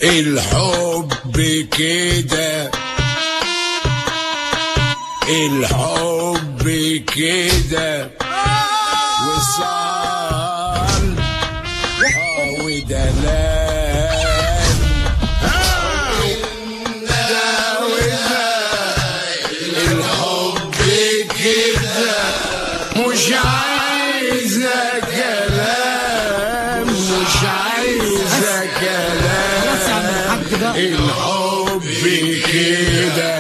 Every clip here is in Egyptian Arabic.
الحب كده الحب كده وصال آه ودلال ده وده الحب كده مش عايزة كلام مش عايزة خلاص يا عم كلام الحاج بقى الحب كده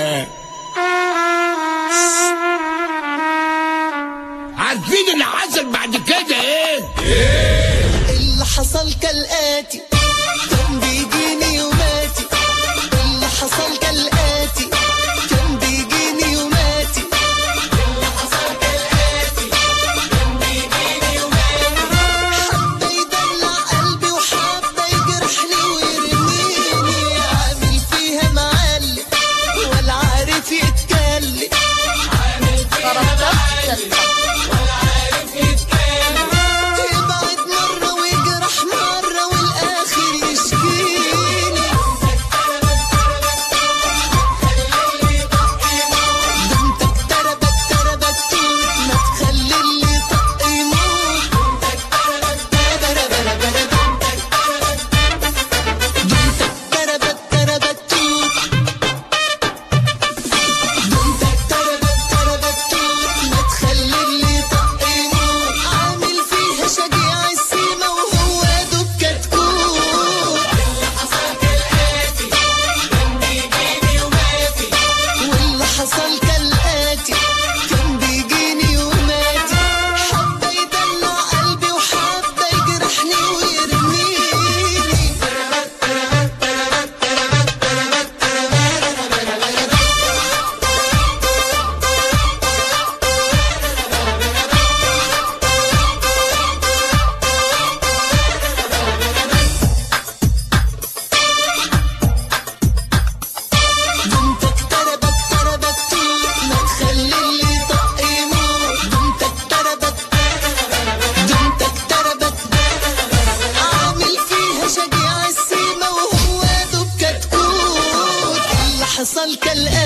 عارفين اللي حصل بعد كده ايه؟ اللي حصل كالآتي كان بيجيني يوماتي اللي حصل كالآتي كان بيجيني يوماتي اللي حصل كالآتي كان بيجيني يوماتي حبة يدلع قلبي وحبة يجرحني ويرميني عامل فيها معلم ولا عارف يتكلم عامل فيها معلم ولا عارف يتكلم يبعد مرة ويجرح مرة والآخر يشكيني ده انت اتربت تربت توت ما تخلي اللي طق يموت ده انت اتربت تربت توت ده انت اتربت تربت توت ما تخلي اللي طق يموت عامل فيها شجيع السيما وهو دوب كتكوت واللي حصل كالآتي كان بيجيني وماتي حبة يدلع قلبي وحبة يجرحني ويرميني ده انت اتربت تربت توت ما تخلي اللي طق يموت ده انت اتربت ده انت اتربت عامل فيها شجيع السيما وهو دوب كتكوت اللي حصل كالآتي